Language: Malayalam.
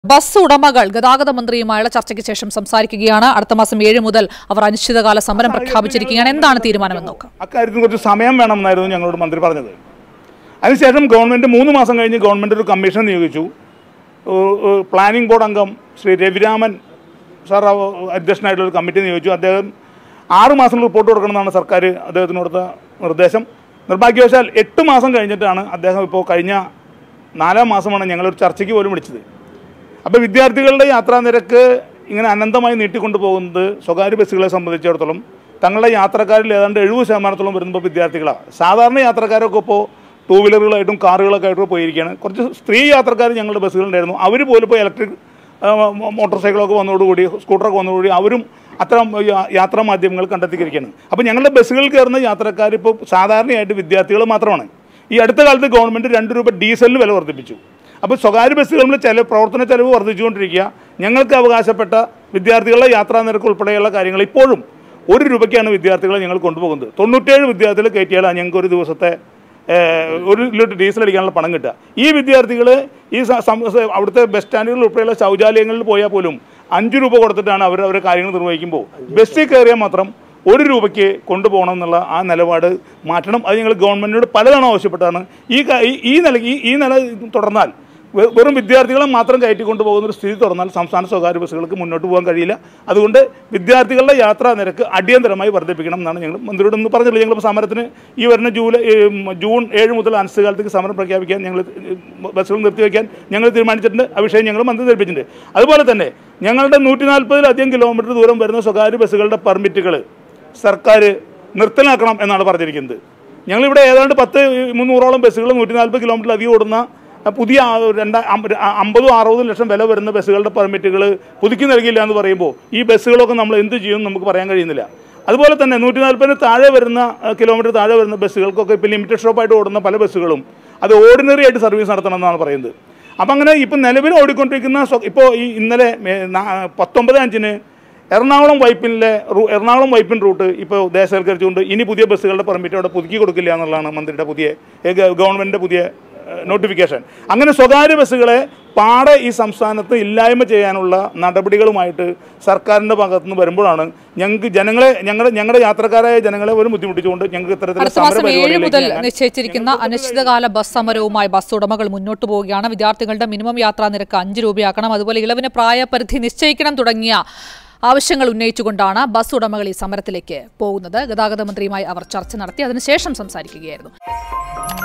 ബസ് ഉടമകൾ ഗതാഗത മന്ത്രിയുമായുള്ള ചർച്ചയ്ക്ക് ശേഷം സംസാരിക്കുകയാണ് അടുത്ത മാസം ഏഴ് മുതൽ അവർ അനിശ്ചിതകാല സമരം പ്രഖ്യാപിച്ചിരിക്കുകയാണ് എന്താണ് തീരുമാനമെന്ന് നോക്കാം അക്കാര്യത്തിന് കുറച്ച് സമയം വേണമെന്നായിരുന്നു ഞങ്ങളോട് മന്ത്രി പറഞ്ഞത് അതിനുശേഷം ഗവൺമെൻറ് മൂന്ന് മാസം കഴിഞ്ഞ് ഗവൺമെൻറ് ഒരു കമ്മീഷൻ നിയോഗിച്ചു ഏഹ് ഏഹ് പ്ലാനിംഗ് ബോർഡ് അംഗം ശ്രീ രവിരാമൻ സാർ അവ- അധ്യക്ഷനായിട്ടുള്ള ഒരു കമ്മിറ്റി നിയോഗിച്ചു അദ്ദേഹം ആറ് മാസം റിപ്പോർട്ട് കൊടുക്കണമെന്നാണ് സർക്കാർ അദ്ദേഹത്തിന് കൊടുത്ത നിർദ്ദേശം നിർഭാഗ്യവശാൽ എട്ട് മാസം കഴിഞ്ഞിട്ടാണ് അദ്ദേഹം ഇപ്പോൾ കഴിഞ്ഞ നാലാം മാസമാണ് ഞങ്ങളൊരു ചർച്ചയ്ക്ക് പോലും വിളിച്ചത് അപ്പോൾ വിദ്യാർത്ഥികളുടെ യാത്രാ നിരക്ക് ഇങ്ങനെ അനന്തമായി നീട്ടിക്കൊണ്ടു പോകുന്നത് സ്വകാര്യ ബസ്സുകളെ സംബന്ധിച്ചിടത്തോളം തങ്ങളുടെ യാത്രക്കാരിൽ ഏതാണ്ട് എഴുപത് ശതമാനത്തോളം വരുമ്പോൾ വിദ്യാർത്ഥികളാണ് സാധാരണ യാത്രക്കാരൊക്കെ ഇപ്പോൾ ടൂ വീലറുകളായിട്ടും കാറുകളൊക്കെ ആയിട്ടും പോയിരിക്കുകയാണ് കുറച്ച് സ്ത്രീ യാത്രക്കാർ ഞങ്ങളുടെ ബസ്സുകളുണ്ടായിരുന്നു അവർ പോലും ഇപ്പോൾ ഇലക്ട്രിക് മോട്ടോർ സൈക്കിളൊക്കെ വന്നതോടുകൂടി സ്കൂട്ടറൊക്കെ വന്നതോടുകൂടി അവരും അത്തരം യാ- യാത്രാ മാധ്യമങ്ങൾ കണ്ടെത്തിയിരിക്കുകയാണ് അപ്പോൾ ഞങ്ങളുടെ ബസ്സുകളിൽ കയറുന്ന യാത്രക്കാർ ഇപ്പോൾ സാധാരണയായിട്ട് വിദ്യാർത്ഥികൾ മാത്രമാണ് ഈ അടുത്ത കാലത്ത് ഗവൺമെൻറ് രണ്ട് രൂപ ഡീസലിന് വില വർദ്ധിപ്പിച്ചു അപ്പോൾ സ്വകാര്യ ബസ്സുകളിൽ ചില പ്രവർത്തന ചെലവ് വർദ്ധിച്ചുകൊണ്ടിരിക്കുക ഞങ്ങൾക്ക് അവകാശപ്പെട്ട വിദ്യാർത്ഥികളുടെ യാത്രാ നിരക്ക് ഉൾപ്പെടെയുള്ള കാര്യങ്ങൾ ഇപ്പോഴും ഒരു രൂപയ്ക്കാണ് വിദ്യാർത്ഥികളെ ഞങ്ങൾ കൊണ്ടുപോകുന്നത് തൊണ്ണൂറ്റേഴ് വിദ്യാർത്ഥികൾ കയറ്റിയാലാണ് ഞങ്ങൾക്ക് ഒരു ദിവസത്തെ ഏഹ്, ഒരു ലിറ്റർ ഡീസൽ അടിക്കാനുള്ള പണം കിട്ടുക ഈ വിദ്യാർത്ഥികൾ ഈ സ- സം- സ- അവിടുത്തെ ബസ് സ്റ്റാൻഡുകളിൽ ഉൾപ്പെടെയുള്ള ശൗചാലയങ്ങളിൽ പോയാൽ പോലും അഞ്ച് രൂപ കൊടുത്തിട്ടാണ് അവർ അവരുടെ കാര്യങ്ങൾ നിർവഹിക്കുമ്പോൾ ബസ്സിൽ കയറിയാൽ മാത്രം ഒരു രൂപയ്ക്ക് കൊണ്ടുപോകണം എന്നുള്ള ആ നിലപാട് മാറ്റണം അത് ഞങ്ങൾ ഗവൺമെൻറ്റിനോട് പലതവണ ആവശ്യപ്പെട്ടാണ് ഈ ക- ഈ- ഈ നില ഈ ഈ നില തുടർന്നാൽ വെ- വെറും വിദ്യാർത്ഥികളെ മാത്രം കയറ്റിക്കൊണ്ടു പോകുന്ന ഒരു സ്ഥിതി തുറന്നാൽ സംസ്ഥാന സ്വകാര്യ ബസ്സുകൾക്ക് മുന്നോട്ട് പോകാൻ കഴിയില്ല അതുകൊണ്ട് വിദ്യാർത്ഥികളുടെ യാത്രാ നിരക്ക് അടിയന്തരമായി വർദ്ധിപ്പിക്കണം എന്നാണ് ഞങ്ങൾ മന്ത്രിയോട് ഇന്ന് പറഞ്ഞില്ല ഞങ്ങൾ സമരത്തിന് ഈ വരുന്ന ജൂലൈ ഏ, ഉം, ജൂൺ ഏഴ് മുതൽ അനിശ്ചിതകാലത്തേക്ക് സമരം പ്രഖ്യാപിക്കാൻ ഞങ്ങൾ ബസ്സുകൾ നിർത്തിവെക്കാൻ ഞങ്ങൾ തീരുമാനിച്ചിട്ടുണ്ട് ആ വിഷയം ഞങ്ങൾ മന്ത്രി ധരിപ്പിച്ചിട്ടുണ്ട് അതുപോലെ തന്നെ ഞങ്ങളുടെ നൂറ്റി നാൽപ്പതിലധികം കിലോമീറ്റർ ദൂരം വരുന്ന സ്വകാര്യ ബസ്സുകളുടെ പെർമിറ്റുകൾ സർക്കാർ നിർത്തലാക്കണം എന്നാണ് പറഞ്ഞിരിക്കുന്നത് ഞങ്ങളിവിടെ ഏതാണ്ട് പത്ത് മുന്നൂറോളം ബസ്സുകൾ നൂറ്റി നാൽപ്പത് കിലോമീറ്റർ അധികം ഓടുന്ന അഹ് പുതിയ ആ രണ്ടാ അമ്പ- അ- അമ്പതും അറുപതും ലക്ഷം വില വരുന്ന ബസ്സുകളുടെ പെർമിറ്റുകൾ പുതുക്കി നൽകില്ല എന്ന് പറയുമ്പോൾ ഈ ബസ്സുകളൊക്കെ നമ്മൾ എന്ത് ചെയ്യും നമുക്ക് പറയാൻ കഴിയുന്നില്ല അതുപോലെ തന്നെ നൂറ്റി നാൽപ്പതിന് താഴെ വരുന്ന അഹ് കിലോമീറ്റർ താഴെ വരുന്ന ബസ്സുകൾക്കൊക്കെ ഇപ്പോൾ ലിമിറ്റഡ് സ്റ്റോപ്പായിട്ട് ഓടുന്ന പല ബസ്സുകളും അത് ഓർഡിനറി ആയിട്ട് സർവീസ് നടത്തണം എന്നാണ് പറയുന്നത് അപ്പം അങ്ങനെ ഇപ്പം നിലവിൽ ഓടിക്കൊണ്ടിരിക്കുന്ന സ്വ- ഇപ്പോൾ ഈ ഇന്നലെ മേ- നാ- പത്തൊമ്പത് അഞ്ചിന് എറണാകുളം വൈപ്പിനിലെ റൂ- എറണാകുളം വൈപ്പിൻ റൂട്ട് ഇപ്പോൾ ദേശവൽക്കരിച്ചുകൊണ്ട് ഇനി പുതിയ ബസ്സുകളുടെ പെർമിറ്റ് അവിടെ പുതുക്കി കൊടുക്കില്ല എന്നുള്ളതാണ് മന്ത്രിയുടെ പുതിയ ഏ, ഗ- ഗവൺമെൻറ്റിൻ്റെ പുതിയ നോട്ടിഫിക്കേഷൻ അങ്ങനെ സ്വകാര്യ ബസ്സുകളെ പാടെ ഈ സംസ്ഥാനത്ത് ഇല്ലായ്മ ചെയ്യാനുള്ള നടപടികളുമായിട്ട് സർക്കാരിൻ്റെ ഭാഗത്തു നിന്ന് വരുമ്പോഴാണ് ഞങ്ങൾക്ക് ജനങ്ങളെ ഞങ്ങളുടെ ഞങ്ങളുടെ യാത്രക്കാരായ ജനങ്ങളെ പോലും ബുദ്ധിമുട്ടിച്ചുകൊണ്ട് ഞങ്ങൾക്ക് ഇത്തരത്തിലുള്ള അടുത്ത മാസം ഏഴ് മുതൽ പരിപാടികളിലേക്ക് ഞാൻ- നിശ്ചയിച്ചിരിക്കുന്ന അനിശ്ചിതകാല ബസ് സമരവുമായി ബസ് ഉടമകൾ മുന്നോട്ട് പോവുകയാണ് വിദ്യാർത്ഥികളുടെ മിനിമം യാത്രാ നിരക്ക് അഞ്ച് രൂപയാക്കണം അതുപോലെ ഇളവിന് പ്രായപരിധി നിശ്ചയിക്കണം തുടങ്ങിയ ആവശ്യങ്ങൾ ഉന്നയിച്ചുകൊണ്ടാണ് ബസ് ഉടമകൾ ഈ സമരത്തിലേക്ക് പോകുന്നത് ഗതാഗത മന്ത്രിയുമായി അവർ ചർച്ച നടത്തി അതിനുശേഷം സംസാരിക്കുകയായിരുന്നു